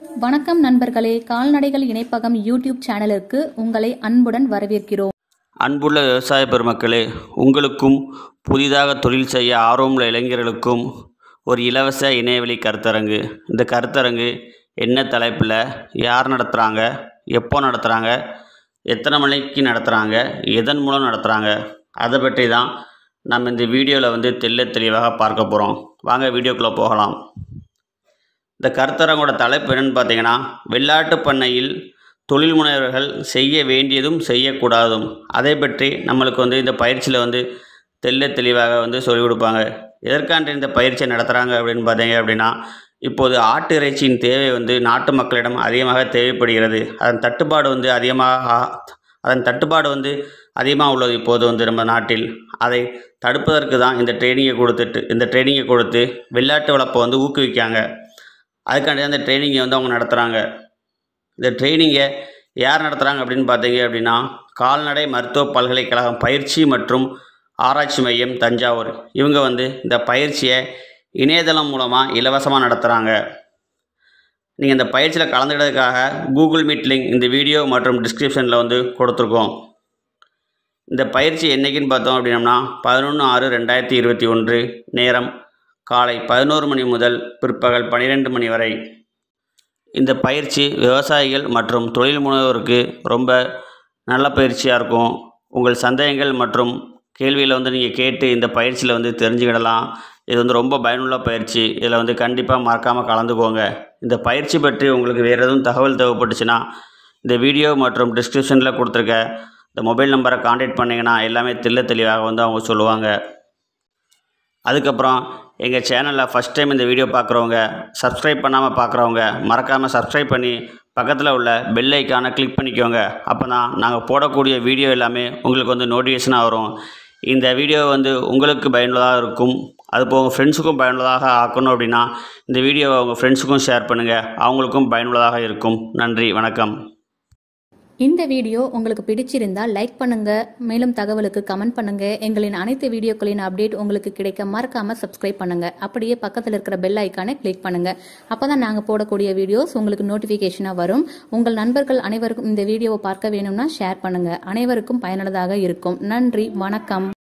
வணக்கம் நண்பர்களே கால்நடைகள் இணைப்பகம் யூடியூப் சேனலுக்கு உங்களை அன்புடன் வரவேற்கிறோம் அன்புள்ள விவசாய பெருமக்களே உங்களுக்கும் புதிதாக தொழில் செய்ய ஆர்வமுள்ள இளைஞர்களுக்கும் ஒரு இலவச இணையவழி கருத்தரங்கு இந்த கருத்தரங்கு என்ன தலைப்பில் யார் நடத்துகிறாங்க எப்போ நடத்துகிறாங்க எத்தனை மணிக்கு நடத்துகிறாங்க எதன் மூலம் நடத்துகிறாங்க அதை பற்றி தான் நம்ம இந்த வீடியோவில் வந்து தெள்ள தெளிவாக பார்க்க போகிறோம் வாங்க வீடியோக்குள்ளே போகலாம் இந்த கருத்தரங்கோட தலைப்பு என்னன்னு பார்த்தீங்கன்னா வெள்ளாட்டு பண்ணையில் தொழில் முனைவர்கள் செய்ய வேண்டியதும் செய்யக்கூடாதும் அதை பற்றி நம்மளுக்கு வந்து இந்த பயிற்சியில் வந்து தெள்ள தெளிவாக வந்து சொல்லிக் கொடுப்பாங்க எதற்காண்டி இந்த பயிற்சியை நடத்துகிறாங்க அப்படின்னு பார்த்தீங்க அப்படின்னா இப்போது ஆட்டு இறைச்சியின் தேவை வந்து நாட்டு மக்களிடம் அதிகமாக தேவைப்படுகிறது அதன் தட்டுப்பாடு வந்து அதிகமாக ஆ- அதன் தட்டுப்பாடு வந்து அதிகமாக உள்ளது இப்போது வந்து நம்ம நாட்டில் அதை தடுப்பதற்கு தான் இந்த ட்ரைனிங்கை கொடுத்துட்டு இந்த ட்ரைனிங்கை கொடுத்து வெள்ளாட்டு வளர்ப்பை வந்து ஊக்குவிக்காங்க அதுக்காண்டி தான் இந்த ட்ரைனிங்கை வந்து அவங்க நடத்துகிறாங்க இந்த ட்ரைனிங்கை யார் நடத்துகிறாங்க அப்படின்னு பார்த்தீங்க அப்படின்னா கால்நடை மருத்துவ பல்கலைக்கழகம் பயிற்சி மற்றும் ஆராய்ச்சி மையம் தஞ்சாவூர் இவங்க வந்து இந்த பயிற்சியை இணையதளம் மூலமாக இலவசமாக நடத்துகிறாங்க நீங்கள் இந்த பயிற்சியில் கலந்துக்கிறதுக்காக கூகுள் மீட் லிங்க் இந்த வீடியோ மற்றும் டிஸ்கிரிப்ஷனில் வந்து கொடுத்துருக்கோம் இந்த பயிற்சி என்னைக்குன்னு பார்த்தோம் அப்படின்னம்னா பதினொன்று ஆறு ரெண்டாயிரத்தி இருபத்தி ஒன்று நேரம் காலை பதினோரு மணி முதல் பிற்பகல் பன்னிரெண்டு மணி வரை இந்த பயிற்சி விவசாயிகள் மற்றும் தொழில் முனைவோருக்கு ரொம்ப நல்ல பயிற்சியாக இருக்கும் உங்கள் சந்தேகங்கள் மற்றும் கேள்விகளை வந்து நீங்கள் கேட்டு இந்த பயிற்சியில் வந்து தெரிஞ்சுக்கிடலாம் இது வந்து ரொம்ப பயனுள்ள பயிற்சி இதில் வந்து கண்டிப்பாக மறக்காமல் கலந்துக்கோங்க இந்த பயிற்சி பற்றி உங்களுக்கு வேறு எதுவும் தகவல் தேவைப்பட்டுச்சுன்னா இந்த வீடியோ மற்றும் டிஸ்கிரிப்ஷனில் கொடுத்துருக்க இந்த மொபைல் நம்பரை காண்டாக்ட் பண்ணிங்கன்னா எல்லாமே தெள்ள தெளிவாக வந்து அவங்க சொல்லுவாங்க அதுக்கப்புறம் எங்கள் சேனலில் ஃபஸ்ட் டைம் இந்த வீடியோ பார்க்குறவங்க சப்ஸ்கிரைப் பண்ணாமல் பார்க்குறவங்க மறக்காமல் சப்ஸ்கிரைப் பண்ணி பக்கத்தில் உள்ள பெல் ஐக்கானை கிளிக் பண்ணிக்கோங்க அப்போ தான் நாங்கள் போடக்கூடிய வீடியோ எல்லாமே உங்களுக்கு வந்து நோட்டிஃபிகேஷனாக வரும் இந்த வீடியோ வந்து உங்களுக்கு பயனுள்ளதாக இருக்கும் அது போக உங்கள் ஃப்ரெண்ட்ஸுக்கும் பயனுள்ளதாக ஆக்கணும் அப்படின்னா இந்த வீடியோவை உங்கள் ஃப்ரெண்ட்ஸுக்கும் ஷேர் பண்ணுங்கள் அவங்களுக்கும் பயனுள்ளதாக இருக்கும் நன்றி வணக்கம் இந்த வீடியோ உங்களுக்கு பிடிச்சிருந்தா லைக் பண்ணுங்க மேலும் தகவலுக்கு கமெண்ட் பண்ணுங்க எங்களின் அனைத்து வீடியோக்களின் அப்டேட் உங்களுக்கு கிடைக்க மறக்காம சப்ஸ்கிரைப் பண்ணுங்க அப்படியே பக்கத்தில் இருக்கிற பெல் ஐக்கானை கிளிக் பண்ணுங்க அப்பதான் நாங்க போடக்கூடிய வீடியோஸ் உங்களுக்கு நோட்டிபிகேஷனா வரும் உங்கள் நண்பர்கள் அனைவருக்கும் இந்த வீடியோவை பார்க்க வேணும்னா ஷேர் பண்ணுங்க அனைவருக்கும் பயனுள்ளதாக இருக்கும் நன்றி வணக்கம்